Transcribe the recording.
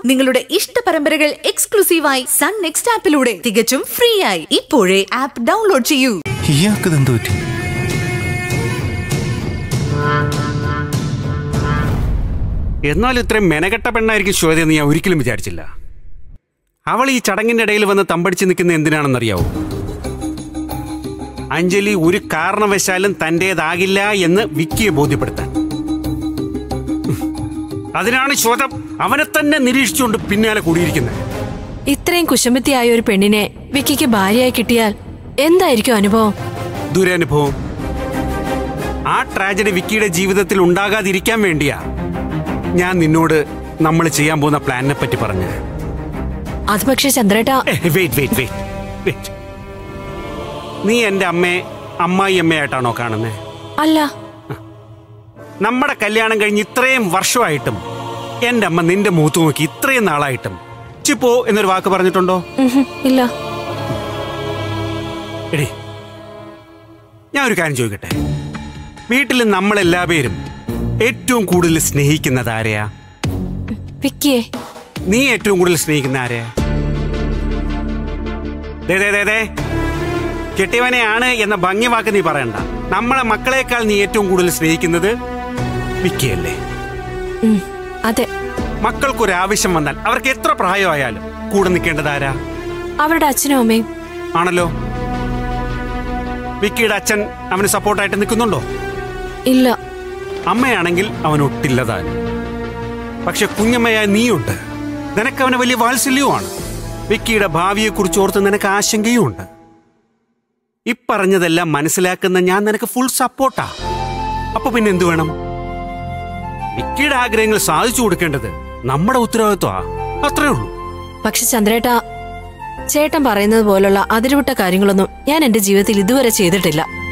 നിങ്ങളുടെ ഇഷ്ട പരമ്പരകൾ എക്സ്ക്ലൂസീവായി സൺ നെക്സ്റ്റ് ആപ്പിലൂടെ തികച്ചും ഫ്രീ ആയി ഇപ്പോഴേ ആപ്പ് ഡൗൺലോഡ് ചെയ്യൂ ഇയാൾക്ക് ഇതെന്ത് പറ്റി എന്നാൽ ഇത്രയും മെനകെട്ട പെണ്ണായിരിക്കും ശ്വേത എന്ന് ഞാൻ ഒരിക്കലും വിചാരിച്ചില്ല അവൾ ഈ ചടങ്ങിന്റെ ഇടയിൽ വന്ന് തമ്പടിച്ച് നിൽക്കുന്ന എന്തിനാണെന്നറിയാവോ അഞ്ജലി ഒരു കാരണവശാലും തന്റേതാകില്ല എന്ന് വിക്കിയെ ബോധ്യപ്പെടുത്താൻ ഉം. അതിനാണ് ശ്വേത അവനെ തന്നെ നിരീക്ഷിച്ചുകൊണ്ട് പിന്നാലെ കൂടിയിരിക്കുന്നത് ഇത്രയും കുശുമ്പത്തിയായ ഒരു പെണ്ണിനെ വിക്കിക്ക് ഭാര്യയായി കിട്ടിയാൽ എന്തായിരിക്കും അനുഭവം ദുരനുഭവം ആ ട്രാജഡി വിക്കിയുടെ ജീവിതത്തിൽ ഉണ്ടാകാതിരിക്കാൻ വേണ്ടിയാ ഞാൻ നിന്നോട് നമ്മൾ ചെയ്യാൻ പോകുന്ന പ്ലാനിനെ പറ്റി പറഞ്ഞത് അത് പക്ഷേ ചന്ദ്രേട്ട വെയിറ്റ് വെയിറ്റ് വെയിറ്റ് വെയിറ്റ് നീ എൻ്റെ അമ്മയെ അമ്മായി അമ്മയായിട്ടാണോ കാണുന്നത് അല്ല നമ്മുടെ കല്യാണം കഴിഞ്ഞ് ഇത്രയും വർഷമായിട്ടും എൻ്റെ അമ്മ നിന്റെ മൂത്ത് നോക്കി ഇത്രയും നാളായിട്ടും ചിപ്പോ എന്നൊരു വാക്ക് പറഞ്ഞിട്ടുണ്ടോ ഉഹും, ഇല്ല എടി ഞാൻ ഒരു കാര്യം ചോദിക്കട്ടെ വീട്ടിൽ നമ്മളെല്ലാ പേരും ഏറ്റവും കൂടുതൽ സ്നേഹിക്കുന്നത് ആരെയാ വിക്കിയെ നീ ഏറ്റവും കൂടുതൽ സ്നേഹിക്കുന്ന ആരെയാ ദേ, ദേ, ദേ, ദേ. കെട്ടിയവനെയാണ് എന്ന ഭംഗിവാക്ക് നീ പറയണ്ട നമ്മളെ മക്കളെക്കാൾ നീ ഏറ്റവും കൂടുതൽ സ്നേഹിക്കുന്നത് വിക്കിയല്ലേ ഉം, അതെ മക്കൾക്കൊരു ആവശ്യം വന്നാൽ അവർക്ക് എത്ര പ്രായമായാലും കൂടെ നിൽക്കേണ്ടത് ആരാ അവരുടെ അച്ഛനും അമ്മയും ആണല്ലോ വിക്കിയുടെ അച്ഛൻ അവന് സപ്പോർട്ടായിട്ട് നിൽക്കുന്നുണ്ടോ ഇല്ല അമ്മയാണെങ്കിൽ അവൻ ഒട്ടില്ലതാൻ പക്ഷെ കുഞ്ഞമ്മയായ നീയുണ്ട് നിനക്ക് അവന് വലിയ വാത്സല്യവുമാണ് വിക്കിയുടെ ഭാവിയെക്കുറിച്ച് ഓർത്ത് നിനക്ക് ആശങ്കയുമുണ്ട് ഇപ്പറഞ്ഞതെല്ലാം മനസ്സിലാക്കുന്ന ഞാൻ നിനക്ക് ഫുൾ സപ്പോർട്ടാ അപ്പൊ പിന്നെ എന്തു വേണം വിക്കിയുടെ ആഗ്രഹങ്ങൾ സാധിച്ചു കൊടുക്കേണ്ടത് നമ്മുടെ ഉത്തരവാദിത്വമാ അത്രേ ഉള്ളൂ പക്ഷെ ചന്ദ്രേട്ട ചേട്ടൻ പറയുന്നത് പോലുള്ള അതിരുവിട്ട കാര്യങ്ങളൊന്നും ഞാൻ എന്റെ ജീവിതത്തിൽ ഇതുവരെ ചെയ്തിട്ടില്ല